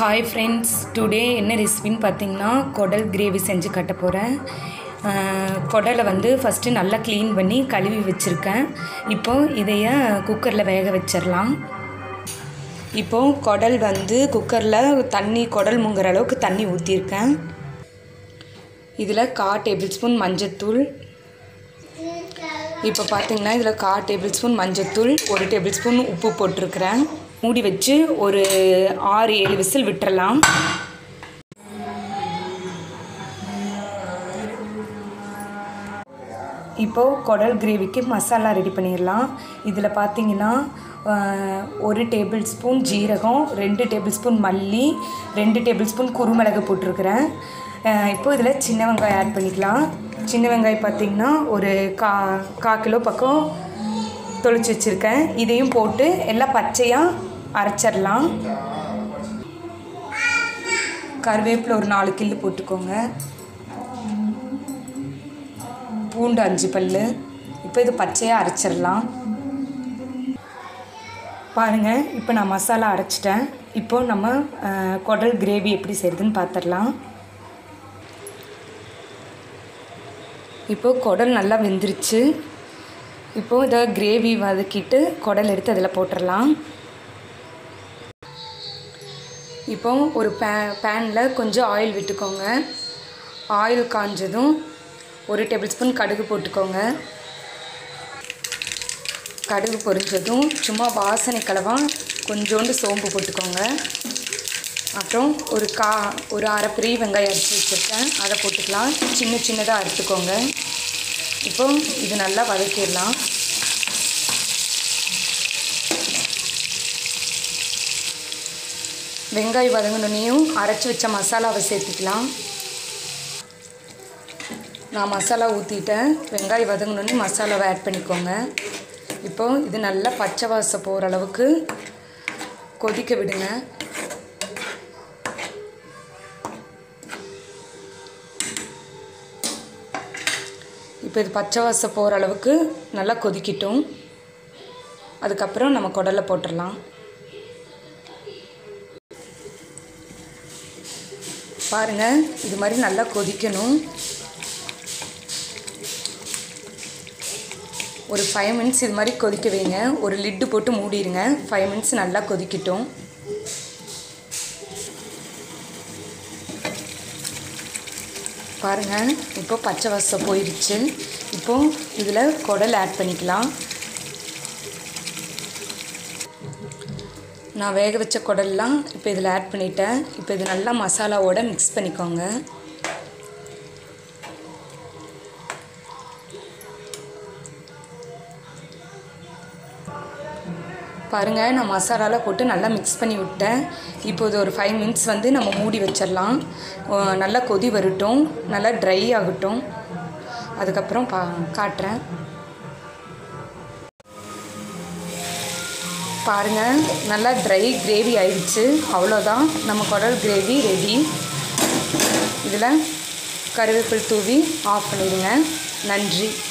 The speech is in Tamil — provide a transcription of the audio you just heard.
ஹாய் ஃப்ரெண்ட்ஸ் டுடே என்ன ரெசிபின்னு பார்த்தீங்கன்னா குடல் கிரேவி செஞ்சு கட்ட போகிறேன் குடலை வந்து ஃபஸ்ட்டு நல்லா க்ளீன் பண்ணி கழுவி வச்சுருக்கேன் இப்போது இதைய குக்கரில் வேக வச்சிடலாம் இப்போது குடல் வந்து குக்கரில் தண்ணி குடல் முங்குற அளவுக்கு தண்ணி ஊற்றிருக்கேன் இதில் கா டேபிள் ஸ்பூன் மஞ்சத்தூள் இப்போ பார்த்தீங்கன்னா இதில் கா டேபிள் ஸ்பூன் மஞ்சத்தூள் ஒரு டேபிள் ஸ்பூன் உப்பு போட்டிருக்கிறேன் மூடி வச்சு ஒரு ஆறு ஏழு விசில் விட்டுறலாம் இப்போது குடல் கிரேவிக்கு மசாலா ரெடி பண்ணிடலாம் இதில் பார்த்தீங்கன்னா ஆஹ், ஒரு டேபிள் ஸ்பூன் ஜீரகம் ரெண்டு டேபிள் ஸ்பூன் மல்லி ரெண்டு டேபிள் ஸ்பூன் குருமிளகு போட்டிருக்கிறேன் ஆஹ், இப்போ இதில் சின்ன வெங்காயம் ஆட் பண்ணிக்கலாம் சின்ன வெங்காயம் பார்த்தீங்கன்னா ஒரு கா கா கிலோ பக்கம் தொளிச்சு வச்சுருக்கேன் இதையும் போட்டு எல்லாம் பச்சையாக அரைச்சிடலாம் கருவேப்பிலை ஒரு நாலு கில்லு போட்டுக்கோங்க பூண்டு அஞ்சு பல் இப்போ இது பச்சையாக அரைச்சிடலாம் பாருங்கள் இப்போ நான் மசாலா அரைச்சிட்டேன் இப்போ நம்ம அஹ், குடல் கிரேவி எப்படி செய்கிறதுன்னு பார்த்துடலாம் இப்போது குடல் நல்லா வெந்துருச்சு இப்போது இதை கிரேவி வதக்கிட்டு குடல் எடுத்து அதில் போட்டுடலாம் இப்போ ஒரு பே பேனில் கொஞ்சம் ஆயில் விட்டுக்கோங்க ஆயில் காஞ்சதும் ஒரு டேபிள் ஸ்பூன் கடுகு போட்டுக்கோங்க கடுகு பொரிஞ்சதும் சும்மா வாசனை கலவா கொஞ்சோண்டு சோம்பு போட்டுக்கோங்க அப்புறம் ஒரு கா ஒரு அரை பெரிய வெங்காயம் அரைச்சி வச்சுருக்கேன் அதை போட்டுக்கலாம் சின்ன சின்னதாக அறுத்துக்கோங்க இப்போ இது நல்லா வதக்கிடலாம் வெங்காயம் வதங்கினோடனையும் அரைச்சி வச்ச மசாலாவை சேர்த்துக்கலாம் நான் மசாலா ஊற்றிட்டேன் வெங்காயம் வதங்கினோடனே மசாலாவை ஆட் பண்ணிக்கோங்க இப்போ இது நல்லா பச்சை வாசம் போகிற அளவுக்கு கொதிக்க விடுங்க இப்போ இது பச்சை வாசம் போகிற அளவுக்கு நல்லா கொதிக்கட்டும் அதுக்கப்புறம் நம்ம குடலை போட்டுடலாம் பாருங்கள் இது மாதிரி நல்லா கொதிக்கணும் ஒரு ஃபைவ் மினிட்ஸ் இது மாதிரி கொதிக்க வைங்க ஒரு லிட்டு போட்டு மூடிடுங்க ஃபைவ் மினிட்ஸ் நல்லா கொதிக்கட்டும் பாருங்கள் இப்போ பச்சை வாசம் போயிடுச்சு இப்போ இதில் குடல் ஆட் பண்ணிக்கலாம் நான் வேக வச்ச குடல்லாம் இப்போ இதில் ஆட் பண்ணிட்டேன் இப்போ இது நல்லா மசாலாவோட மிக்ஸ் பண்ணிக்கோங்க பாருங்கள் நான் மசாலாலாம் போட்டு நல்லா மிக்ஸ் பண்ணி விட்டேன் இப்போ இது ஒரு ஃபைவ் மினிட்ஸ் வந்து நம்ம மூடி வச்சிடலாம் அஹ் நல்லா கொதி வரட்டும் நல்லா ட்ரை ஆகட்டும் அதுக்கப்புறம் பா காட்டுறேன் பாருங்கள் நல்லா ட்ரை கிரேவி ஆயிடுச்சு அவ்வளோதான் நம்ம குடல் கிரேவி ரெடி இதில் கருவேப்பில் தூவி ஆஃப் பண்ணிடுங்க நன்றி